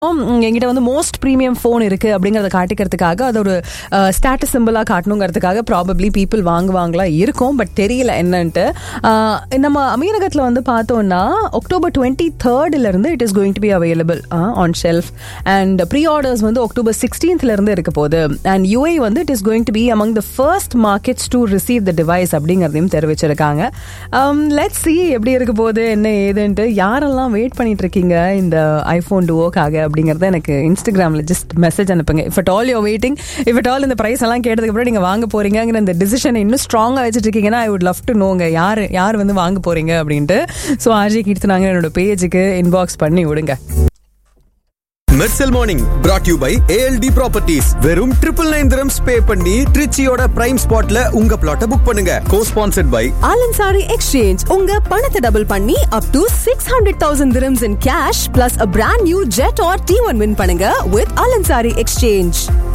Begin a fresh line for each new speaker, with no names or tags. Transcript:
என்கிட்ட வந்து most premium phone இருக்கு அப்படிங்கறத காட்டிக்கிறதுக்காக அது ஒரு ஸ்டேட்டஸ் சிம்பிளா காட்டணுங்கிறதுக்காக ப்ராபப்ளி பீப்புள் வாங்குவாங்களா இருக்கும் பட் தெரியல என்னன்ட்டு அஹ், நம்ம அமீரகத்தில் வந்து பார்த்தோம்னா அக்டோபர் டுவெண்ட்டி தேர்ட்ல இருந்து it is going to be available on shelf and pre orders வந்து அக்டோபர் சிக்ஸ்டீன்த்ல இருந்து இருக்க போகுது அண்ட் யூஏ வந்து it is going to be among the first markets to receive the device அப்படிங்கிறதையும் தெரிவிச்சிருக்காங்க லெட்ஸ் சி எப்படி இருக்க போகுது என்ன ஏதுன்ட்டு யாரெல்லாம் வெயிட் பண்ணிட்டு இருக்கீங்க இந்த ஐஃபோன் டுவோக்காக அப்படிங்கறத எனக்கு இன்ஸ்டாகிராம்ல ஜஸ்ட் மெசேஜ் அனுப்புங்க if at all you're waiting if at all இந்த பிரைஸ் எல்லாம் கேட்டதுக்கு அப்புறம் நீங்க வாங்க போறீங்கிற இந்த டிசிஷனை இன்னும் ஸ்ட்ராங்கா வச்சுட்டு இருக்கீங்கன்னா ஐ வுட் லவ் டு நோங்க யார் யார் வந்து வாங்க போறீங்க அப்படின்ட்டு ஸோ ஆர்ஜி கீர்த்தனாங்க என்னோட பேஜுக்கு இன்பாக்ஸ் பண்ணி விடுங்க
Mersal morning brought you by ALT properties வெறும் ட்ரிபிள் நைன் திரம்ஸ் பே பண்ணி ட்ரிச்சியோட பிரைம் ஸ்பாட்ல உங்க பிளாட்ட புக் பண்ணுங்க co sponsored by
Al Ansari exchange உங்க பணத்தை டபுள் பண்ணி up to six hundred thousand dirhams in cash plus a brand new Jetour T one win பண்ணுங்க வித் ஆலன்சாரி எக்ஸ்சேஞ்ச்